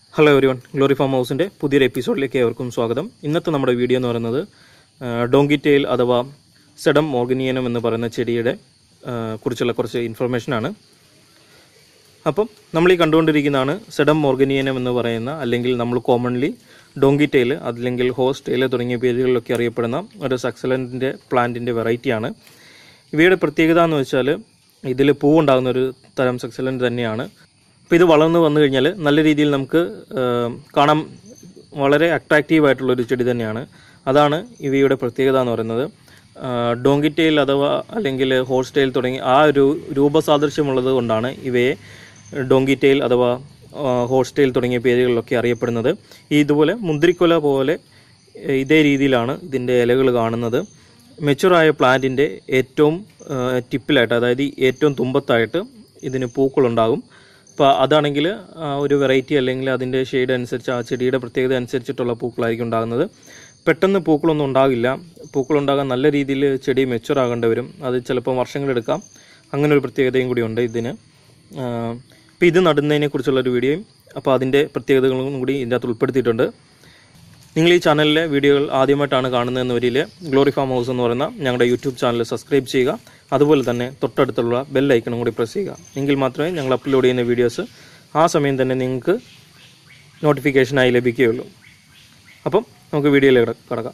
hello everyone glory farm ഹൗസിൻ്റെ പുതിയൊരു എപ്പിസോഡിലേക്ക് ഏവർക്കും സ്വാഗതം ഇന്നത്തെ നമ്മുടെ വീഡിയോ എന്ന് പറയുന്നത് ഡോങ്കി ടെയിൽ അഥവാ സെഡം മോർഗനിയനം എന്ന് പറയുന്ന ചെടിയുടെ ആ, കുറിച്ചുള്ള കുറച്ച് ഇൻഫർമേഷനാണ് അപ്പം നമ്മൾ ഈ കണ്ടുകൊണ്ടിരിക്കുന്നതാണ് സെഡം മോർഗനിയനം എന്ന് പറയുന്ന അല്ലെങ്കിൽ നമ്മൾ കോമൺലി ഡോങ്കി ടെയിൽ അല്ലെങ്കിൽ ഹോസ് ടെയിൽ തുടങ്ങിയ പേരുകളിലൊക്കെ അറിയപ്പെടുന്ന ഒരു സക്സലൻറ്റിൻ്റെ പ്ലാന്റിൻ്റെ വെറൈറ്റിയാണ് ഇവയുടെ പ്രത്യേകത എന്ന് വെച്ചാൽ ഇതിൽ പൂവുണ്ടാകുന്ന ഒരു തരം സക്സലൻറ്റ് തന്നെയാണ് അപ്പോൾ ഇത് വളർന്നു വന്നു കഴിഞ്ഞാൽ നല്ല രീതിയിൽ നമുക്ക് ആ, കാണാൻ വളരെ അട്രാക്റ്റീവ് ആയിട്ടുള്ള ഒരു ചെടി തന്നെയാണ് അതാണ് ഇവയുടെ പ്രത്യേകത എന്ന് പറയുന്നത് ഡോങ്കി ടെയിൽ അഥവാ അല്ലെങ്കിൽ ഹോഴ്സ് ടെയിൽ തുടങ്ങി ആ ഒരു രൂപസാദൃശ്യമുള്ളത് കൊണ്ടാണ് ഇവയെ ഡോങ്കി ടെയിൽ അഥവാ ഹോഴ്സ് ടെയിൽ തുടങ്ങിയ പേരുകളിലൊക്കെ അറിയപ്പെടുന്നത് ഈ ഇതുപോലെ മുന്തിരിക്കൊല പോലെ ഏഹ്, ഇതേ രീതിയിലാണ് ഇതിൻ്റെ ഇലകൾ കാണുന്നത് മെച്ചുറായ പ്ലാന്റിൻ്റെ ഏറ്റവും ഏഹ്, ടിപ്പിലായിട്ട് അതായത് ഈ ഏറ്റവും തുമ്പത്തായിട്ട് ഇതിന് പൂക്കളുണ്ടാകും അപ്പോൾ അതാണെങ്കിൽ ആ ഒരു വെറൈറ്റി അല്ലെങ്കിൽ അതിൻ്റെ ഷെയ്ഡ് അനുസരിച്ച് ആ ചെടിയുടെ പ്രത്യേകത അനുസരിച്ചിട്ടുള്ള പൂക്കളായിരിക്കും ഉണ്ടാകുന്നത് പെട്ടെന്ന് പൂക്കളൊന്നും ഉണ്ടാകില്ല പൂക്കളുണ്ടാകാൻ നല്ല രീതിയിൽ ചെടി മെച്ചുർ ആകേണ്ടി വരും അത് ചിലപ്പോൾ വർഷങ്ങളെടുക്കാം അങ്ങനെ ഒരു പ്രത്യേകതയും കൂടി ഉണ്ട് ഇതിന് അപ്പോൾ ഇത് നടുന്നതിനെ കുറിച്ചുള്ളൊരു വീഡിയോയും അപ്പോൾ അതിൻ്റെ പ്രത്യേകതകളും കൂടി ഇതിൻ്റെ അകത്ത് ഉൾപ്പെടുത്തിയിട്ടുണ്ട് നിങ്ങൾ ഈ ചാനലിലെ വീഡിയോകൾ ആദ്യമായിട്ടാണ് കാണുന്നതെന്ന് വരിയിൽ ഗ്ലോറി ഫാം ഹൗസ് എന്ന് പറയുന്ന ഞങ്ങളുടെ യൂട്യൂബ് ചാനൽ സബ്സ്ക്രൈബ് ചെയ്യുക അതുപോലെ തന്നെ തൊട്ടടുത്തുള്ള ബെൽ ഐക്കണും കൂടി പ്രസ് ചെയ്യുക എങ്കിൽ മാത്രമേ ഞങ്ങൾ അപ്ലോഡ് ചെയ്യുന്ന വീഡിയോസ് ആ സമയം തന്നെ നിങ്ങൾക്ക് നോട്ടിഫിക്കേഷനായി ലഭിക്കുകയുള്ളൂ അപ്പം നമുക്ക് വീഡിയോയിലേക്ക് കട- കടക്കാം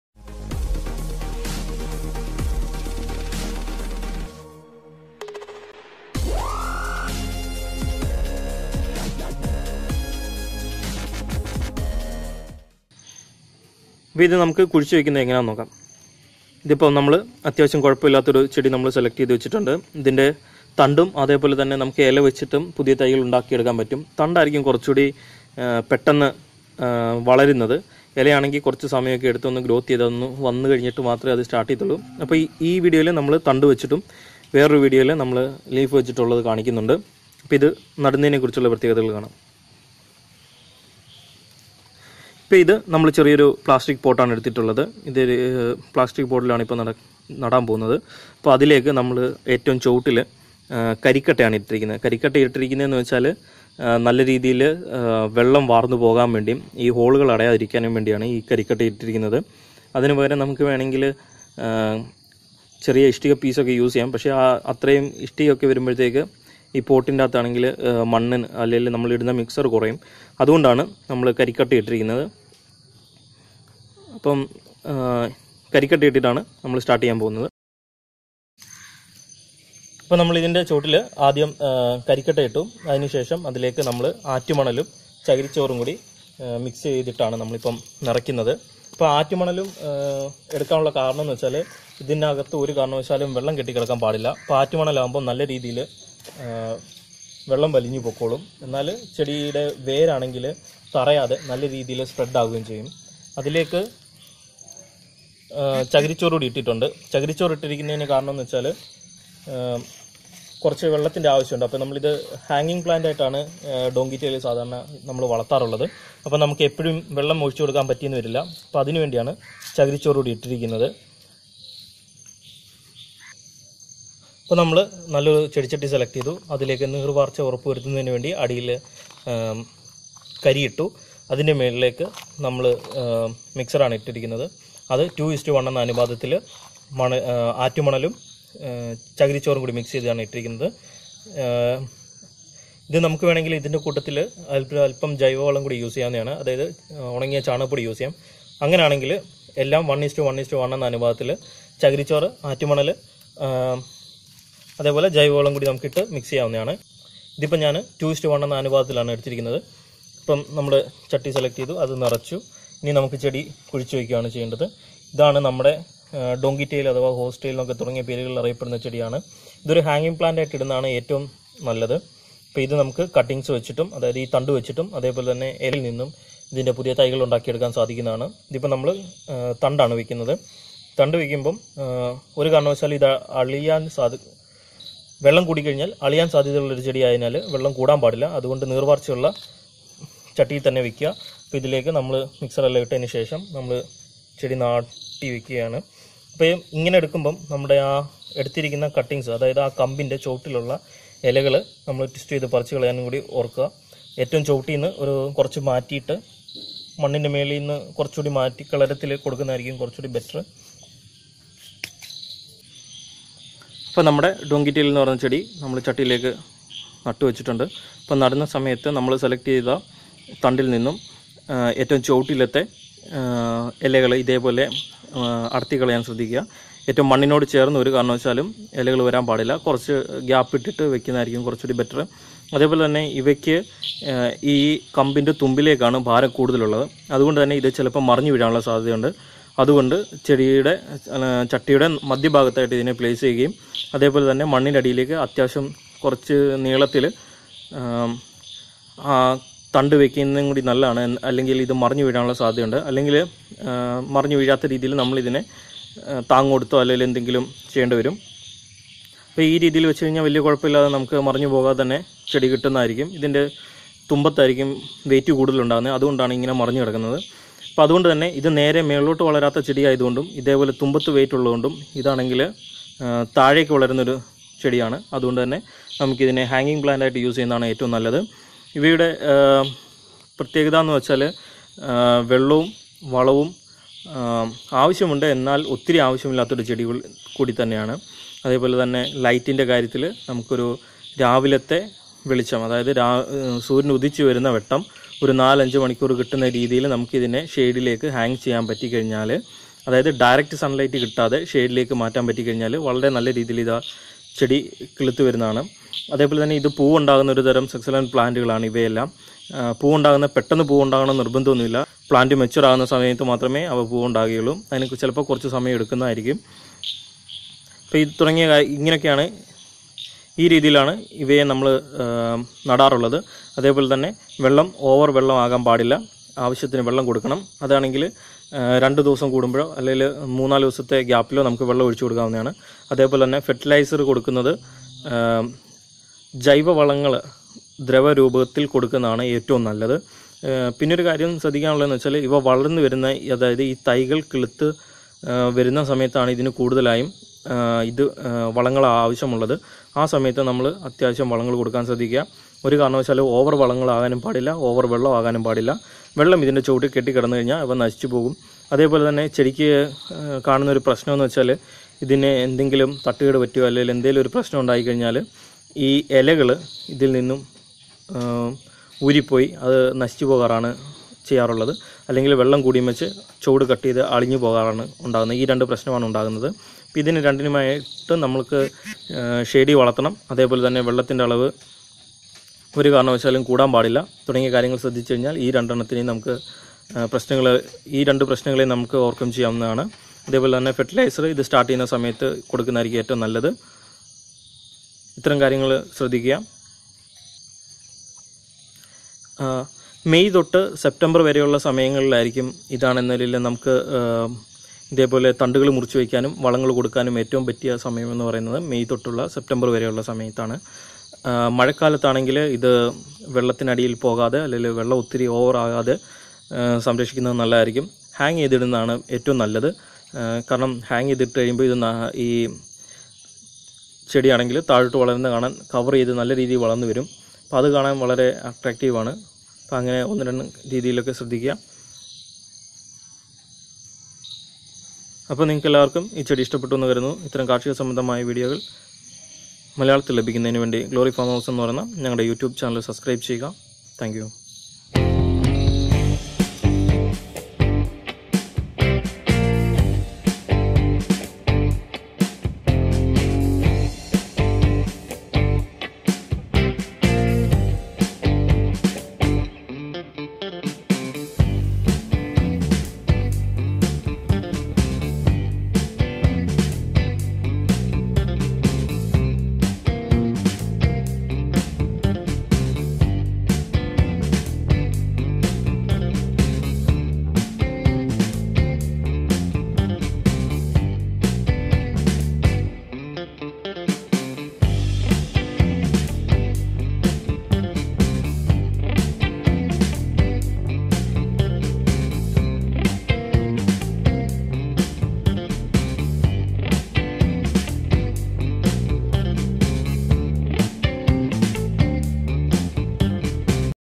അപ്പോൾ ഇത് നമുക്ക് കുഴിച്ച് വയ്ക്കുന്നത് എങ്ങനെയാണെന്ന് നോക്കാം ഇതിപ്പോൾ നമ്മൾ അത്യാവശ്യം കുഴപ്പമില്ലാത്തൊരു ചെടി നമ്മൾ സെലക്ട് ചെയ്ത് വെച്ചിട്ടുണ്ട് ഇതിൻ്റെ തണ്ടും അതേപോലെ തന്നെ നമുക്ക് ഇല വെച്ചിട്ടും പുതിയ തൈകൾ ഉണ്ടാക്കിയെടുക്കാൻ പറ്റും തണ്ടായിരിക്കും കുറച്ചുകൂടി ആ, പെട്ടെന്ന് ആ, വളരുന്നത് ഇലയാണെങ്കിൽ കുറച്ച് സമയമൊക്കെ എടുത്തൊന്ന് ഗ്രോത്ത് ചെയ്തൊന്ന് വന്നു കഴിഞ്ഞിട്ട് മാത്രമേ അത് സ്റ്റാർട്ട് ചെയ്തുള്ളൂ അപ്പോൾ ഈ ഈ വീഡിയോയിൽ നമ്മൾ തണ്ട് വെച്ചിട്ടും വേറൊരു വീഡിയോയിൽ നമ്മൾ ലീഫ് വെച്ചിട്ടുള്ളത് കാണിക്കുന്നുണ്ട് അപ്പോൾ ഇത് നടുന്നതിനെ കുറിച്ചുള്ള പ്രത്യേകതകൾ കാണാം ഇപ്പോൾ ഇത് നമ്മൾ ചെറിയൊരു പ്ലാസ്റ്റിക് പോട്ടാണ് എടുത്തിട്ടുള്ളത് ഇത് പ്ലാസ്റ്റിക് പോട്ടിലാണ് ഇപ്പോൾ നട നടാൻ പോകുന്നത് അപ്പോൾ അതിലേക്ക് നമ്മൾ ഏറ്റവും ചുവട്ടിൽ കരിക്കട്ടയാണ് ഇട്ടിരിക്കുന്നത് കരിക്കട്ട ഇട്ടിരിക്കുന്നതെന്ന് വെച്ചാൽ ആ, നല്ല രീതിയിൽ വെള്ളം വാർന്നു പോകാൻ വേണ്ടിയും ഈ ഹോളുകൾ അടയാതിരിക്കാനും വേണ്ടിയാണ് ഈ കരിക്കട്ട ഇട്ടിരിക്കുന്നത് അതിന് പകരം നമുക്ക് വേണമെങ്കിൽ ആ, ചെറിയ ഇഷ്ടിക പീസൊക്കെ യൂസ് ചെയ്യാം പക്ഷേ ആ അത്രയും ഇഷ്ടികയൊക്കെ വരുമ്പോഴത്തേക്ക് ഈ പോട്ടിൻ്റെ അകത്താണെങ്കിൽ മണ്ണിന് അല്ലെങ്കിൽ നമ്മൾ ഇടുന്ന മിക്സർ കുറയും അതുകൊണ്ടാണ് നമ്മൾ കരിക്കട്ട ഇട്ടിരിക്കുന്നത് അപ്പം ആ, കരിക്കട്ട ഇട്ടിട്ടാണ് നമ്മൾ സ്റ്റാർട്ട് ചെയ്യാൻ പോകുന്നത് അപ്പോൾ നമ്മൾ ഇതിൻ്റെ ചോട്ടിൽ ആദ്യം ആ, കരിക്കട്ട ഇട്ടു അതിനുശേഷം അതിലേക്ക് നമ്മൾ ആറ്റുമണലും ചകിരിച്ചോറും കൂടി മിക്സ് ചെയ്തിട്ടാണ് നമ്മളിപ്പം നിറയ്ക്കുന്നത് അപ്പോൾ ആറ്റുമണലും ആ, എടുക്കാനുള്ള കാരണം എന്ന് വെച്ചാൽ ഇതിനകത്ത് ഒരു കാരണവശാലും വെള്ളം കെട്ടിക്കിടക്കാൻ പാടില്ല അപ്പോൾ ആറ്റുമണലാകുമ്പോൾ നല്ല രീതിയിൽ വെള്ളം വലിഞ്ഞു പൊക്കോളും എന്നാൽ ചെടിയുടെ വേരാണെങ്കിൽ തറയാതെ നല്ല രീതിയിൽ സ്പ്രെഡ് ആവുകയും ചെയ്യും അതിലേക്ക് ആ, ചകിരിച്ചോറ് കൂടി ഇട്ടിട്ടുണ്ട് ചകിരിച്ചോറ് ഇട്ടിരിക്കുന്നതിന് കാരണം എന്ന് വെച്ചാൽ കുറച്ച് വെള്ളത്തിൻ്റെ ആവശ്യമുണ്ട് അപ്പോൾ നമ്മളിത് ഹാങ്ങിങ് പ്ലാന്റ് ആയിട്ടാണ് ഡോങ്കിറ്റയിൽ സാധാരണ നമ്മൾ വളർത്താറുള്ളത് അപ്പോൾ നമുക്ക് എപ്പോഴും വെള്ളം ഒഴിച്ചു കൊടുക്കാൻ പറ്റിയെന്ന് വരില്ല അപ്പോൾ അതിനു വേണ്ടിയാണ് ചകിരിച്ചോറ് കൂടി ഇട്ടിരിക്കുന്നത് അപ്പോൾ നമ്മൾ നല്ലൊരു ചെടിച്ചട്ടി സെലക്ട് ചെയ്തു അതിലേക്ക് നീർവാർച്ച ഉറപ്പ് വരുത്തുന്നതിന് വേണ്ടി അടിയിൽ കരിയിട്ടു അതിൻ്റെ മുകളിലേക്ക് നമ്മൾ മിക്സറാണ് ഇട്ടിരിക്കുന്നത് അത് ടു ഇസ്റ്റ് വൺ എന്ന അനുപാതത്തിൽ മണ ആ, ആറ്റുമണലും ആ, ചകിരിച്ചോറും കൂടി മിക്സ് ചെയ്താണ് ഇട്ടിരിക്കുന്നത് ആ, ഇത് നമുക്ക് വേണമെങ്കിൽ ഇതിൻ്റെ കൂട്ടത്തിൽ അല്പം അല്പം ജൈവവളം കൂടി യൂസ് ചെയ്യാവുന്നതാണ് അതായത് ആ, ഉണങ്ങിയ ചാണകപ്പൊടി യൂസ് ചെയ്യാം അങ്ങനെയാണെങ്കിൽ എല്ലാം one is to one is to one എന്ന അനുപാതത്തിൽ ചകിരിച്ചോറ് ആറ്റുമണൽ ആ, അതേപോലെ ജൈവവളം കൂടി നമുക്കിട്ട് മിക്സ് ചെയ്യാവുന്നതാണ് ഇതിപ്പോൾ ഞാൻ ടു ഇസ്റ്റ് വൺ എന്ന അനുപാതത്തിലാണ് എടുത്തിരിക്കുന്നത് ഇപ്പം നമ്മൾ ചട്ടി സെലക്ട് ചെയ്തു അത് നിറച്ചു ഇനി നമുക്ക് ചെടി കുഴിച്ചു വയ്ക്കുകയാണ് ചെയ്യേണ്ടത് ഇതാണ് നമ്മുടെ ഡോങ്കിറ്റയിൽ അഥവാ ഹോസ്റ്റയിൽ എന്നൊക്കെ തുടങ്ങിയ പേരുകളിൽ അറിയപ്പെടുന്ന ചെടിയാണ് ഇതൊരു ഹാങ്ങിങ് പ്ലാന്റ് ആയിട്ട് ഇടുന്നതാണ് ഏറ്റവും നല്ലത് അപ്പോൾ ഇത് നമുക്ക് കട്ടിങ്സ് വെച്ചിട്ടും അതായത് ഈ തണ്ട് വെച്ചിട്ടും അതേപോലെ തന്നെ ഇലയിൽ നിന്നും ഇതിൻ്റെ പുതിയ തൈകൾ ഉണ്ടാക്കിയെടുക്കാൻ സാധിക്കുന്നതാണ് ഇതിപ്പോൾ നമ്മൾ തണ്ടാണ് വെക്കുന്നത് തണ്ട് വയ്ക്കുമ്പം ആ, ഒരു കാരണവശാലും ഇത് അളിയാൻ സാധി വെള്ളം കൂടിക്കഴിഞ്ഞാൽ അളിയാൻ സാധ്യതയുള്ള ഒരു ചെടി ആയതിനാൽ വെള്ളം കൂടാൻ പാടില്ല അതുകൊണ്ട് നീർവാർച്ചയുള്ള ചട്ടിയിൽ തന്നെ വെക്കുക അപ്പോൾ ഇതിലേക്ക് നമ്മൾ മിക്സറെല്ലാം ഇട്ടതിന് ശേഷം നമ്മൾ ചെടി നാട്ടി വെക്കുകയാണ് അപ്പോൾ ഇങ്ങനെ എടുക്കുമ്പം നമ്മുടെ ആ എടുത്തിരിക്കുന്ന കട്ടിങ്സ് അതായത് ആ കമ്പിൻ്റെ ചോട്ടിലുള്ള ഇലകൾ നമ്മൾ ട്വിസ്റ്റ് ചെയ്ത് പറിച്ച് കളയാനും കൂടി ഓർക്കുക ഏറ്റവും ചുവട്ടിൽ നിന്ന് ഒരു കുറച്ച് മാറ്റിയിട്ട് മണ്ണിൻ്റെ മേളിൽ നിന്ന് കുറച്ചുകൂടി മാറ്റി കളരത്തിൽ കൊടുക്കുന്നതായിരിക്കും കുറച്ചുകൂടി ബെറ്റർ അപ്പോൾ നമ്മുടെ ഡോങ്കിറ്റയിൽ എന്ന് പറയുന്ന ചെടി നമ്മൾ ചട്ടിയിലേക്ക് നട്ടു വെച്ചിട്ടുണ്ട് അപ്പോൾ നടുന്ന സമയത്ത് നമ്മൾ സെലക്ട് ചെയ്ത തണ്ടിൽ നിന്നും ആ, ഏറ്റവും ചുവട്ടിലത്തെ ഇലകൾ ഇതേപോലെ ആ, അടർത്തി കളയാൻ ശ്രദ്ധിക്കുക ഏറ്റവും മണ്ണിനോട് ചേർന്ന് ഒരു കാരണവശാലും ഇലകൾ വരാൻ പാടില്ല കുറച്ച് ഗ്യാപ്പ് ഇട്ടിട്ട് വെക്കുന്നതായിരിക്കും കുറച്ചുകൂടി ബെറ്റർ അതേപോലെ തന്നെ ഇവയ്ക്ക് ആ, ഈ കമ്പിൻ്റെ തുമ്പിലേക്കാണ് ഭാരം കൂടുതലുള്ളത് അതുകൊണ്ട് തന്നെ ഇത് ചിലപ്പോൾ മറിഞ്ഞു വീഴാനുള്ള സാധ്യതയുണ്ട് അതുകൊണ്ട് ചെടിയുടെ ആ, ചട്ടിയുടെ മധ്യഭാഗത്തായിട്ട് ഇതിനെ പ്ലേസ് ചെയ്യുകയും അതേപോലെ തന്നെ മണ്ണിൻ്റെ അടിയിലേക്ക് അത്യാവശ്യം കുറച്ച് നീളത്തിൽ ആ തണ്ട് വെക്കുന്നതും കൂടി നല്ലതാണ് എൻ- അല്ലെങ്കിൽ ഇത് മറിഞ്ഞു വീഴാനുള്ള സാധ്യതയുണ്ട് അല്ലെങ്കിൽ ആ, മറിഞ്ഞു വീഴാത്ത രീതിയിൽ നമ്മളിതിനെ ആ, താങ്ങ് കൊടുത്തോ അല്ലെങ്കിൽ എന്തെങ്കിലും ചെയ്യേണ്ടി വരും അപ്പോൾ ഈ രീതിയിൽ വെച്ച് കഴിഞ്ഞാൽ വലിയ കുഴപ്പമില്ലാതെ നമുക്ക് മറിഞ്ഞു പോകാതെ തന്നെ ചെടി കിട്ടുന്നതായിരിക്കും ഇതിൻ്റെ തുമ്പത്തായിരിക്കും വെയിറ്റ് കൂടുതലുണ്ടാകുന്നത് അതുകൊണ്ടാണ് ഇങ്ങനെ മറിഞ്ഞു കിടക്കുന്നത് അപ്പോൾ അതുകൊണ്ട് തന്നെ ഇത് നേരെ മേളിലോട്ട് വളരാത്ത ചെടി ആയതുകൊണ്ടും ഇതേപോലെ തുമ്പത്ത് വെയിറ്റ് ഉള്ളതുകൊണ്ടും ഇതാണെങ്കിൽ ആ, താഴേക്ക് വളരുന്നൊരു ചെടിയാണ് അതുകൊണ്ട് തന്നെ നമുക്കിതിനെ ഹാങ്ങിങ് പ്ലാന്റ് ആയിട്ട് യൂസ് ചെയ്യുന്നതാണ് ഏറ്റവും നല്ലത് ഇവയുടെ ആ, പ്രത്യേകത എന്ന് വെച്ചാൽ ആ, വെള്ളവും വളവും ആ, ആവശ്യമുണ്ട് എന്നാൽ ഒത്തിരി ആവശ്യമില്ലാത്തൊരു ചെടികൾ കൂടി തന്നെയാണ് അതേപോലെ തന്നെ ലൈറ്റിൻ്റെ കാര്യത്തിൽ നമുക്കൊരു രാവിലത്തെ വെളിച്ചം അതായത് രാ ഏഹ് സൂര്യൻ ഉദിച്ചു വരുന്ന വെട്ടം ഒരു നാലഞ്ച് മണിക്കൂർ കിട്ടുന്ന രീതിയിൽ നമുക്കിതിനെ ഷെയ്ഡിലേക്ക് ഹാങ് ചെയ്യാൻ പറ്റിക്കഴിഞ്ഞാൽ അതായത് ഡയറക്റ്റ് സൺലൈറ്റ് കിട്ടാതെ ഷെയ്ഡിലേക്ക് മാറ്റാൻ പറ്റിക്കഴിഞ്ഞാൽ വളരെ നല്ല രീതിയിൽ ഇതാ ചെടി കിളുത്ത് വരുന്നതാണ് അതേപോലെ തന്നെ ഇത് പൂവുണ്ടാകുന്ന ഒരു തരം സെക്സലൻ പ്ലാന്റുകളാണ് ഇവയെല്ലാം ആ, പൂവുണ്ടാകുന്ന പെട്ടെന്ന് പൂവുണ്ടാകണം നിർബന്ധമൊന്നുമില്ല പ്ലാന്റ് മെച്ചുവർ ആകുന്ന സമയത്ത് മാത്രമേ അവ പൂവുണ്ടാകുകയുള്ളൂ അതിന് ചിലപ്പോൾ കുറച്ച് സമയം എടുക്കുന്നതായിരിക്കും അപ്പോൾ ഇത് തുടങ്ങിയ കാ- ഇങ്ങനെയൊക്കെയാണ് ഈ രീതിയിലാണ് ഇവയെ നമ്മൾ നടാറുള്ളത് അതേപോലെ തന്നെ വെള്ളം ഓവർ വെള്ളം ആകാൻ പാടില്ല ആവശ്യത്തിന് വെള്ളം കൊടുക്കണം അതാണെങ്കിൽ ആ, രണ്ട് ദിവസം കൂടുമ്പോഴോ അല്ലെങ്കിൽ മൂന്നാല് ദിവസത്തെ ഗ്യാപ്പിലോ നമുക്ക് വെള്ളം ഒഴിച്ചു കൊടുക്കാവുന്നതാണ് അതേപോലെ തന്നെ ഫെർട്ടിലൈസർ കൊടുക്കുന്നത് ആ, ജൈവവളങ്ങൾ ദ്രവരൂപത്തിൽ കൊടുക്കുന്നതാണ് ഏറ്റവും നല്ലത് ഏഹ് പിന്നൊരു കാര്യം ശ്രദ്ധിക്കാനുള്ളതെന്ന് വെച്ചാൽ ഇവ വളർന്നു വരുന്ന അതായത് ഈ തൈകൾ കിളുത്ത് ഏഹ് വരുന്ന സമയത്താണ് ഇതിന് കൂടുതലായും ഏഹ് ഇത് ഏഹ് വളങ്ങൾ ആവശ്യമുള്ളത് ആ സമയത്ത് നമ്മൾ അത്യാവശ്യം വളങ്ങൾ കൊടുക്കാൻ ശ്രദ്ധിക്കുക ഒരു കാരണവശാലും ഓവർ വളങ്ങളാകാനും പാടില്ല ഓവർ വെള്ളം ആകാനും പാടില്ല വെള്ളം ഇതിൻ്റെ ചുവട്ടിൽ കെട്ടിക്കിടന്നു കഴിഞ്ഞാൽ അവ നശിച്ചു പോകും അതേപോലെ തന്നെ ചെടിക്ക് ഏഹ് കാണുന്ന ഒരു പ്രശ്നം എന്ന് വെച്ചാൽ ഇതിന് എന്തെങ്കിലും തട്ടുകേട് പറ്റുകയോ അല്ലെങ്കിൽ എന്തെങ്കിലും ഒരു പ്രശ്നം ഉണ്ടായിക്കഴിഞ്ഞാൽ ഈ ഇലകൾ ഇതിൽ നിന്നും ആ, ഊരിപ്പോയി അത് നശിച്ചു പോകാറാണ് ചെയ്യാറുള്ളത് അല്ലെങ്കിൽ വെള്ളം കൂടിയും വെച്ച് ചൂട് കട്ട് ചെയ്ത് അളിഞ്ഞു പോകാറാണ് ഉണ്ടാകുന്നത് ഈ രണ്ട് പ്രശ്നമാണ് ഉണ്ടാകുന്നത് അപ്പോൾ ഇതിന് രണ്ടിനുമായിട്ട് നമ്മൾക്ക് ഷെയ്ഡി വളർത്തണം അതേപോലെ തന്നെ വെള്ളത്തിൻ്റെ അളവ് ഒരു കാരണവശാലും കൂടാൻ പാടില്ല തുടങ്ങിയ കാര്യങ്ങൾ ശ്രദ്ധിച്ചു കഴിഞ്ഞാൽ ഈ രണ്ടെണ്ണത്തിനെയും നമുക്ക് പ്രശ്നങ്ങൾ ഈ രണ്ട് പ്രശ്നങ്ങളെയും നമുക്ക് ഓവർകം ചെയ്യാവുന്നതാണ് അതേപോലെ തന്നെ ഫെർട്ടിലൈസർ ഇത് സ്റ്റാർട്ട് ചെയ്യുന്ന സമയത്ത് കൊടുക്കുന്നതായിരിക്കും ഏറ്റവും നല്ലത് ഇത്തരം കാര്യങ്ങൾ ശ്രദ്ധിക്കുക ആ, മെയ് തൊട്ട് സെപ്റ്റംബർ വരെയുള്ള സമയങ്ങളിലായിരിക്കും ഇതാണെന്ന നിലയിൽ നമുക്ക് ആ, ഇതേപോലെ തണ്ടുകൾ മുറിച്ച് വയ്ക്കാനും വളങ്ങൾ കൊടുക്കാനും ഏറ്റവും പറ്റിയ സമയം എന്ന് പറയുന്നത് മെയ് തൊട്ടുള്ള സെപ്റ്റംബർ വരെയുള്ള സമയത്താണ് ആ, മഴക്കാലത്താണെങ്കിൽ ഇത് വെള്ളത്തിനടിയിൽ പോകാതെ അല്ലെങ്കിൽ വെള്ളം ഒത്തിരി ഓവർ ആകാതെ ആ, സംരക്ഷിക്കുന്നത് നല്ലതായിരിക്കും ഹാങ് ചെയ്തിടുന്നതാണ് ഏറ്റവും നല്ലത് ആ, കാരണം ഹാങ് ചെയ്തിട്ട് കഴിയുമ്പോൾ ഇത് ന- ഈ ചെടിയാണെങ്കിൽ താഴോട്ട് വളരുന്ന കാണാൻ കവർ ചെയ്ത് നല്ല രീതിയിൽ വളർന്നു വരും അപ്പോൾ അത് കാണാൻ വളരെ അട്രാക്റ്റീവാണ് അപ്പോൾ അങ്ങനെ ഒന്ന് രണ്ട് രീതിയിലൊക്കെ ശ്രദ്ധിക്കുക അപ്പോൾ നിങ്ങൾക്ക് എല്ലാവർക്കും ഈ ചെടി ഇഷ്ടപ്പെട്ടു എന്ന് കരുതുന്നു ഇത്തരം കാർഷിക സംബന്ധമായ വീഡിയോകൾ മലയാളത്തിൽ ലഭിക്കുന്നതിന് വേണ്ടി ഗ്ലോറി ഫാം ഹൗസ് എന്ന് പറയുന്ന ഞങ്ങളുടെ യൂട്യൂബ് ചാനൽ സബ്സ്ക്രൈബ് ചെയ്യുക താങ്ക്